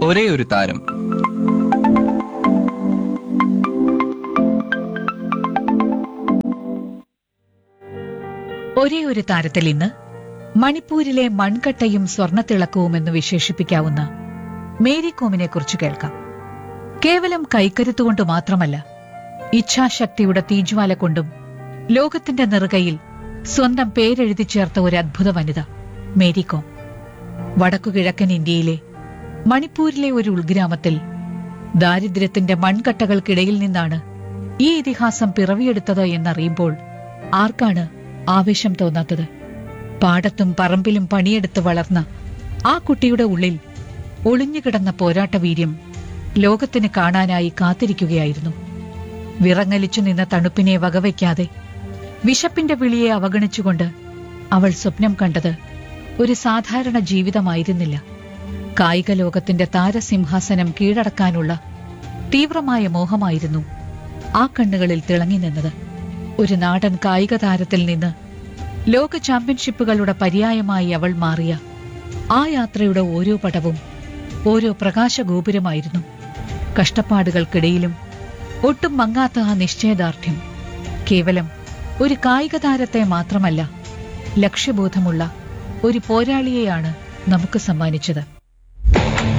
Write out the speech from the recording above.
ഒരേ ഒരു താരം ഒരേ ഒരു താരത്തിൽ ഇന്ന് മണിപ്പൂരിലെ മൺകട്ടയും സ്വർണത്തിളക്കവും എന്ന് വിശേഷിപ്പിക്കാവുന്ന മേരി കോമിനെ കുറിച്ച് കേൾക്കാം കേവലം കൈക്കരുത്തുകൊണ്ട് മാത്രമല്ല ഇച്ഛാശക്തിയുടെ തീജ്വാല കൊണ്ടും ലോകത്തിന്റെ നെറുകയിൽ സ്വന്തം പേരെഴുതി ചേർത്ത ഒരു അദ്ഭുത വനിത മേരി കോം വടക്കുകിഴക്കൻ ഇന്ത്യയിലെ മണിപ്പൂരിലെ ഒരു ഉൾഗ്രാമത്തിൽ ദാരിദ്ര്യത്തിന്റെ മൺകട്ടകൾക്കിടയിൽ നിന്നാണ് ഈ ഇതിഹാസം പിറവിയെടുത്തത് എന്നറിയുമ്പോൾ ആർക്കാണ് ആവേശം തോന്നാത്തത് പാടത്തും പറമ്പിലും പണിയെടുത്ത് വളർന്ന ആ കുട്ടിയുടെ ഉള്ളിൽ ഒളിഞ്ഞുകിടന്ന പോരാട്ടവീര്യം ലോകത്തിന് കാണാനായി കാത്തിരിക്കുകയായിരുന്നു വിറങ്ങലിച്ചു നിന്ന തണുപ്പിനെ വകവയ്ക്കാതെ വിശപ്പിന്റെ വിളിയെ അവഗണിച്ചുകൊണ്ട് അവൾ സ്വപ്നം കണ്ടത് ഒരു സാധാരണ ജീവിതമായിരുന്നില്ല കായിക ലോകത്തിന്റെ താരസിംഹാസനം കീഴടക്കാനുള്ള തീവ്രമായ മോഹമായിരുന്നു ആ കണ്ണുകളിൽ തിളങ്ങി നിന്നത് ഒരു നാടൻ കായിക താരത്തിൽ നിന്ന് ലോക ചാമ്പ്യൻഷിപ്പുകളുടെ പര്യായമായി അവൾ മാറിയ ആ യാത്രയുടെ ഓരോ പടവും ഓരോ പ്രകാശഗോപുരമായിരുന്നു കഷ്ടപ്പാടുകൾക്കിടയിലും ഒട്ടും മങ്ങാത്ത ആ നിശ്ചയദാർഢ്യം കേവലം ഒരു കായിക താരത്തെ മാത്രമല്ല ലക്ഷ്യബോധമുള്ള ഒരു പോരാളിയെയാണ് നമുക്ക് സമ്മാനിച്ചത്